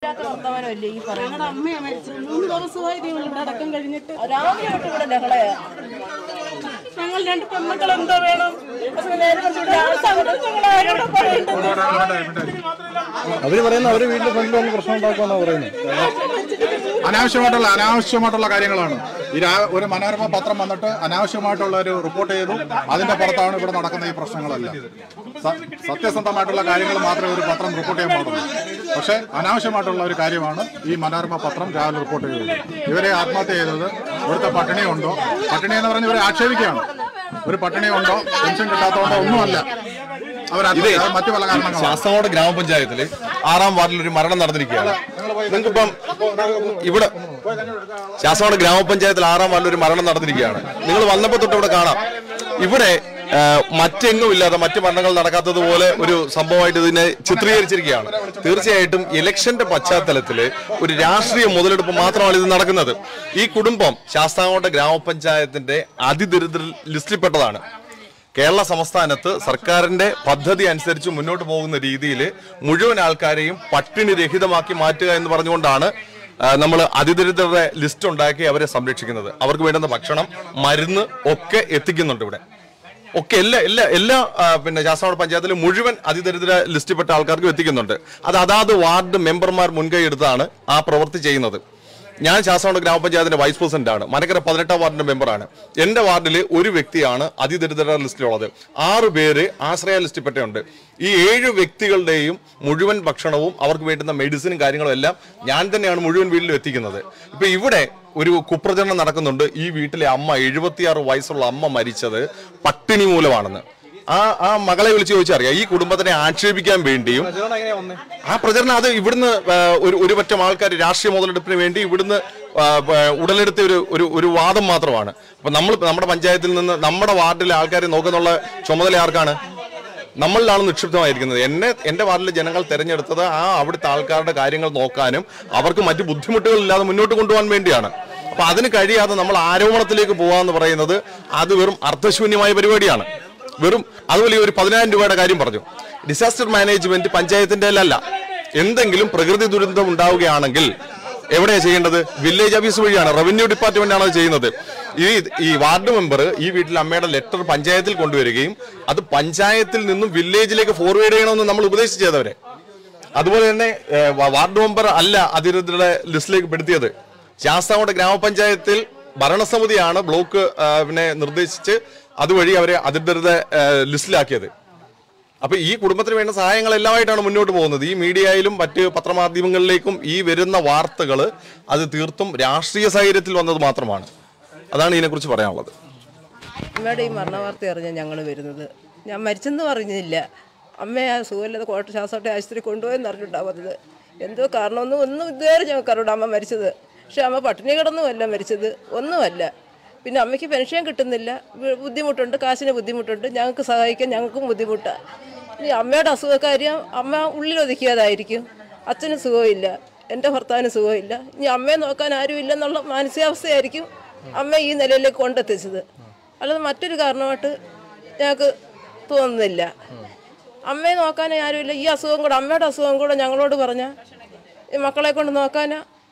പറ്റാത്ത വർത്തമാനമല്ലേ ഈ പറയുന്നത് ഞങ്ങളുടെ അമ്മയെ മരിച്ചു മൂന്ന് ദിവസമായി ദൈവം ഇവിടെ അടക്കം കഴിഞ്ഞിട്ട് രാവിലെ തൊട്ട് ഇവിടെ ലഹളയാ ഞങ്ങൾ രണ്ട് പെൺമക്കൾ എന്തോ വേണം പക്ഷേ നേരെ മറിച്ച് ഇവിടെ ആ സങ്കടം ഞങ്ങൾ ആരോടാ പറയേണ്ടത് അവര് പറയുന്ന അവര് വീട്ടിൽ ഫ്രണ്ടിൽ വന്ന് പ്രശ്നം ഉണ്ടാക്കുമെന്നാ പറയുന്നത് അനാവശ്യമായിട്ടുള്ള അനാവശ്യമായിട്ടുള്ള കാര്യങ്ങളാണ് ഈ രാ- ഒരു മനോരമ പത്രം വന്നിട്ട് അനാവശ്യമായിട്ടുള്ള ഒരു റിപ്പോർട്ട് ചെയ്തു അതിന്റെ പുറത്താണ് ഇവിടെ നടക്കുന്ന ഈ പ്രശ്നങ്ങളെല്ലാം സ- സത്യസന്ധമായിട്ടുള്ള കാര്യങ്ങൾ മാത്രമേ ഒരു പത്രം റിപ്പോർട്ട് ചെയ്യാൻ പാടുള്ളൂ പക്ഷേ അനാവശ്യമായിട്ടുള്ള ഒരു കാര്യമാണ് ഈ മനോരമ പത്രം രാവിലെ റിപ്പോർട്ട് ചെയ്തത് ഇവരെ ആത്മഹത്യ ചെയ്തത് ഇവിടുത്തെ പട്ടിണിയുണ്ടോ പട്ടിണി എന്ന് പറഞ്ഞ് ഇവരെ ആക്ഷേപിക്കുകയാണ് ഒരു പട്ടിണിയുണ്ടോ പെൻഷൻ കിട്ടാത്തതുകൊണ്ടോ ഒന്നുമല്ല അവർ മറ്റു പല കാരണങ്ങളാണ് ശാസ്താംകോട് ഗ്രാമപഞ്ചായത്തില് ആറാം വാർഡിൽ ഒരു മരണം നടന്നിരിക്കുകയാണ് നിങ്ങൾക്കിപ്പം ഇവിടെ ശാസ്താംകോട് ഗ്രാമപഞ്ചായത്തിൽ ആറാം വാർഡിൽ ഒരു മരണം നടന്നിരിക്കുകയാണ് നിങ്ങൾ വന്നപ്പോൾ തൊട്ട് ഇവിടെ കാണാം ഇവിടെ ആ, മറ്റെങ്ങും ഇല്ലാതെ മറ്റു മരണങ്ങൾ നടക്കാത്തതുപോലെ ഒരു സംഭവമായിട്ട് ഇതിനെ ചിത്രീകരിച്ചിരിക്കുകയാണ് തീർച്ചയായിട്ടും ഇലക്ഷന്റെ പശ്ചാത്തലത്തിൽ ഒരു രാഷ്ട്രീയ മുതലെടുപ്പ് മാത്രമാണ് ഇത് നടക്കുന്നത് ഈ കുടുംബം ശാസ്താംകോട്ട ഗ്രാമപഞ്ചായത്തിന്റെ അതിദരിദ്ര ലിസ്റ്റിൽപ്പെട്ടതാണ് കേരള സംസ്ഥാനത്ത് സർക്കാരിന്റെ പദ്ധതി അനുസരിച്ച് മുന്നോട്ട് പോകുന്ന രീതിയിൽ മുഴുവൻ ആൾക്കാരെയും പട്ടിണി രഹിതമാക്കി മാറ്റുക എന്ന് പറഞ്ഞുകൊണ്ടാണ് നമ്മൾ അതിദരിദ്രരുടെ ലിസ്റ്റ് ഉണ്ടാക്കി അവരെ സംരക്ഷിക്കുന്നത് അവർക്ക് വേണ്ടുന്ന ഭക്ഷണം മരുന്ന് ഒക്കെ എത്തിക്കുന്നുണ്ട് ഇവിടെ ഒക്കെ എല്ലാ എല്ലാ എല്ലാ ആ, പിന്നെ ശാസ്ത്രനാട് പഞ്ചായത്തിലെ മുഴുവൻ അതിദരിദ്ര ലിസ്റ്റിൽപ്പെട്ട ആൾക്കാർക്കും എത്തിക്കുന്നുണ്ട് അത് അതാത് വാർഡ് മെമ്പർമാർ മുൻകൈ എടുത്താണ് ആ പ്രവൃത്തി ചെയ്യുന്നത് ഞാൻ ശാസ്ത്രനാട് ഗ്രാമപഞ്ചായത്തിന്റെ വൈസ് പ്രസിഡന്റ് ആണ് മനക്കര പതിനെട്ടാം വാർഡിന്റെ മെമ്പറാണ് എന്റെ വാർഡിൽ ഒരു വ്യക്തിയാണ് അതിദരിദ്ര ലിസ്റ്റിലുള്ളത് ആറ് പേര് ആശ്രയ ലിസ്റ്റിൽപ്പെട്ടുണ്ട് ഈ ഏഴ് വ്യക്തികളുടെയും മുഴുവൻ ഭക്ഷണവും അവർക്ക് വേണ്ടുന്ന മെഡിസിനും കാര്യങ്ങളും എല്ലാം ഞാൻ തന്നെയാണ് മുഴുവൻ വീട്ടിലും എത്തിക്കുന്നത് ഇപ്പൊ ഇവിടെ ഒരു കുപ്രചരണം നടക്കുന്നുണ്ട് ഈ വീട്ടിലെ അമ്മ എഴുപത്തിയാറ് വയസ്സുള്ള അമ്മ മരിച്ചത് പട്ടിണി മൂലമാണെന്ന് ആ ആ മകളെ വിളിച്ച് ചോദിച്ചറിയാം ഈ കുടുംബത്തിനെ ആക്ഷേപിക്കാൻ വേണ്ടിയും ആ പ്രചരണം അത് ഇവിടുന്ന് ആ, ഒരു ഒരു പറ്റം ആൾക്കാർ രാഷ്ട്രീയ മുതലെടുപ്പിന് വേണ്ടി ഇവിടുന്ന് ആ, ആ, ഉടലെടുത്ത ഒരു ഒരു ഒരു വാദം മാത്രമാണ് അപ്പൊ നമ്മൾ നമ്മുടെ പഞ്ചായത്തിൽ നിന്ന് നമ്മുടെ വാർഡിലെ ആൾക്കാരെ നോക്കുന്നുള്ള ചുമതല ആർക്കാണ് നമ്മളിലാണ് നിക്ഷിപ്തമായിരിക്കുന്നത് എന്നെ എന്റെ വാർഡിലെ ജനങ്ങൾ തെരഞ്ഞെടുത്തത് ആ അവിടുത്തെ ആൾക്കാരുടെ കാര്യങ്ങൾ നോക്കാനും അവർക്ക് മറ്റു ബുദ്ധിമുട്ടുകൾ ഇല്ലാതെ മുന്നോട്ട് കൊണ്ടുപോകാൻ വേണ്ടിയാണ് അപ്പൊ അതിന് കഴിയാതെ നമ്മൾ ആരോപണത്തിലേക്ക് പോകാന്ന് പറയുന്നത് അത് വെറും അർത്ഥശൂന്യമായ പരിപാടിയാണ് വെറും അതുപോലെ ഈ ഒരു പതിനായിരം രൂപയുടെ കാര്യം പറഞ്ഞു ഡിസാസ്റ്റർ മാനേജ്മെന്റ് പഞ്ചായത്തിന്റെ അല്ല എന്തെങ്കിലും പ്രകൃതി ദുരന്തം ഉണ്ടാവുകയാണെങ്കിൽ എവിടെയാണ് ചെയ്യേണ്ടത് വില്ലേജ് ഓഫീസ് വഴിയാണ് റവന്യൂ ഡിപ്പാർട്ട്മെന്റ് ആണ് അത് ചെയ്യുന്നത് ഈ ഈ വാർഡ് മെമ്പർ ഈ വീട്ടിൽ അമ്മയുടെ ലെറ്റർ പഞ്ചായത്തിൽ കൊണ്ടുവരികയും അത് പഞ്ചായത്തിൽ നിന്നും വില്ലേജിലേക്ക് ഫോർവേഡ് ചെയ്യണമെന്ന് നമ്മൾ ഉപദേശിച്ചു ചെയ്തവരെ അതുപോലെ തന്നെ ഏഹ്, വ- വാർഡ് മെമ്പർ അല്ല അതിരുടെ ലിസ്റ്റിലേക്ക് പെടുത്തിയത് ശാസ്താംകോട്ട ഗ്രാമപഞ്ചായത്തിൽ ഭരണസമിതിയാണ് ബ്ലോക്ക് ആ, പിന്നെ നിർദ്ദേശിച്ച് അതുവഴി അവരെ അതിരുടെ ലിസ്റ്റിലാക്കിയത് അപ്പൊ ഈ കുടുംബത്തിന് വേണ്ട സഹായങ്ങൾ എല്ലാമായിട്ടാണ് മുന്നോട്ട് പോകുന്നത് ഈ മീഡിയയിലും മറ്റ് പത്രമാധ്യമങ്ങളിലേക്കും ഈ വരുന്ന വാർത്തകൾ അത് തീർത്തും രാഷ്ട്രീയ സാഹചര്യത്തിൽ വന്നത് മാത്രമാണ് അതാണ് ഇതിനെക്കുറിച്ച് പറയാനുള്ളത് അമ്മയുടെ ഈ മരണവാർത്ത അറിഞ്ഞാൽ ഞങ്ങൾ വരുന്നത് ഞാൻ മരിച്ചെന്ന് പറഞ്ഞില്ല അമ്മയെ ആ സുഖമില്ലാതെ കോട്ട ശാസ്ത്രോട്ടെ ആശുപത്രി കൊണ്ടുപോയെന്ന് അറിഞ്ഞിട്ടാ വന്നത് എന്തോ കാരണമൊന്നും ഒന്നും ഇതുവരെ ഞങ്ങൾക്ക് അറിയില്ല അമ്മ മരിച്ചത് പക്ഷെ അമ്മ പട്ടിണി കിടന്നുമല്ല മരിച്ചത് ഒന്നുമല്ല പിന്നെ അമ്മയ്ക്ക് പെൻഷൻ കിട്ടുന്നില്ല വി- ബുദ്ധിമുട്ടുണ്ട് കാശിന് ബുദ്ധിമുട്ടുണ്ട് ഞങ്ങൾക്ക് സഹായിക്കാൻ ഞങ്ങൾക്കും ബുദ്ധിമുട്ടാണ് ഇനി അമ്മയുടെ അസുഖക്കാര്യം അമ്മ ഉള്ളിലൊതുക്കിയതായിരിക്കും അച്ഛന് സുഖമില്ല എൻ്റെ ഭർത്താവിന് സുഖമില്ല ഇനി അമ്മയെ നോക്കാൻ ആരും ഇല്ലെന്നുള്ള മാനസികാവസ്ഥയായിരിക്കും അമ്മ ഈ നിലയിലേക്ക് കൊണ്ടെത്തിച്ചത് അല്ലാതെ മറ്റൊരു കാരണമായിട്ട് ഞങ്ങൾക്ക് തോന്നുന്നില്ല അമ്മയെ നോക്കാൻ ആരുമില്ല ഈ അസുഖം കൂടെ അമ്മയുടെ അസുഖം കൂടെ ഞങ്ങളോട് പറഞ്ഞാൽ ഈ മക്കളെ കൊണ്ട് നോക്കാൻ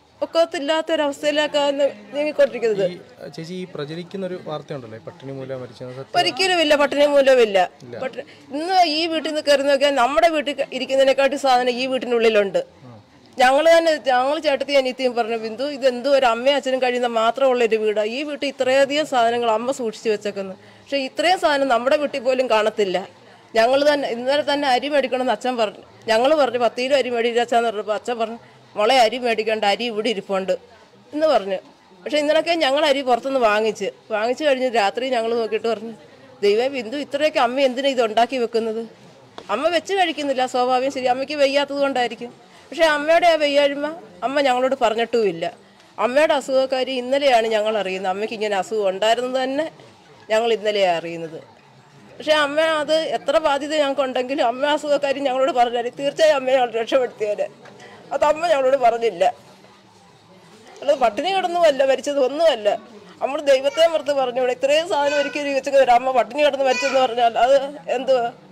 ഒക്കത്തില്ലാത്തൊരവസ്ഥയിലേക്കാണ് നീങ്ങിക്കൊണ്ടിരിക്കുന്നത് ചേച്ചി ഈ പ്രചരിക്കുന്ന ഒരു വാർത്തയുണ്ടല്ലോ ഈ പട്ടിണി മൂലം മരിച്ചത് സത്യം ഒരിക്കലുമില്ല പട്ടിണി മൂലമില്ല പട്ടിണി ഇന്ന് ഈ വീട്ടിൽ നിന്ന് കയറി നോക്കിയാൽ നമ്മുടെ വീട്ടിൽ ഇരിക്കുന്നതിനെക്കാട്ടി സാധനം ഈ വീട്ടിനുള്ളിലുണ്ട് ഞങ്ങൾ തന്നെ ഞങ്ങൾ ചേട്ടത്തി അനിയത്തിയും പറഞ്ഞു ബിന്ദു ഇതെന്തോ ഒരു അമ്മയും അച്ഛനും കഴിയുന്ന മാത്രമുള്ള ഒരു വീടാണ് ഈ വീട്ടിൽ ഇത്രയധികം സാധനങ്ങൾ അമ്മ സൂക്ഷിച്ചു വെച്ചേക്കുന്നു പക്ഷേ ഇത്രയും സാധനം നമ്മുടെ വീട്ടിൽ പോലും കാണത്തില്ല ഞങ്ങൾ തന്നെ ഇന്നലെ തന്നെ അരി മേടിക്കണമെന്ന് അച്ഛൻ പറഞ്ഞു ഞങ്ങൾ പറഞ്ഞു പത്ത് കിലോ അരി മേടിച്ചാന്ന് പറഞ്ഞപ്പോൾ അച്ഛൻ പറഞ്ഞു മോളെ അരി മേടിക്കേണ്ട അരി ഇവിടെ ഇരിപ്പുണ്ട് എന്ന് പറഞ്ഞു പക്ഷെ ഇന്നലൊക്കെ ഞങ്ങൾ അരി പുറത്തുനിന്ന് വാങ്ങിച്ച് വാങ്ങിച്ചു കഴിഞ്ഞ് രാത്രി ഞങ്ങൾ നോക്കിയിട്ട് പറഞ്ഞു ദൈവം ബിന്ദു ഇത്രയൊക്കെ അമ്മ എന്തിനാ ഇത് ഉണ്ടാക്കി വെക്കുന്നത് അമ്മ വെച്ച് കഴിക്കുന്നില്ല സ്വാഭാവികം ശരി അമ്മയ്ക്ക് വയ്യാത്തത് കൊണ്ടായിരിക്കും പക്ഷേ അമ്മയുടെ ആ വയ്യാഴ്മ അമ്മ ഞങ്ങളോട് പറഞ്ഞിട്ടുമില്ല അമ്മയുടെ അസുഖക്കാരി ഇന്നലെയാണ് ഞങ്ങൾ അറിയുന്നത് അമ്മയ്ക്ക് ഇങ്ങനെ അസുഖം ഉണ്ടായിരുന്നത് തന്നെ ഞങ്ങൾ ഇന്നലെയാണ് അറിയുന്നത് പക്ഷേ അമ്മ അത് എത്ര ബാധ്യത ഞങ്ങൾക്ക് ഉണ്ടെങ്കിലും അമ്മ അസുഖക്കാരി ഞങ്ങളോട് പറഞ്ഞാൽ തീർച്ചയായും അമ്മയെ ഞങ്ങൾ രക്ഷപ്പെടുത്തിയേനെ അത് അമ്മ ഞങ്ങളോട് പറഞ്ഞില്ല അല്ലാതെ പട്ടിണി കിടന്നുമല്ല മരിച്ചത് ഒന്നുമല്ല നമ്മൾ ദൈവത്തെ മറുത്ത് പറഞ്ഞൂടെ ഇത്രയും സാധനം ഒരിക്കലും വെച്ചൊക്കെ അമ്മ പട്ടിണി കിടന്ന് മരിച്ചെന്ന് പറഞ്ഞാൽ അത് എന്തുവാ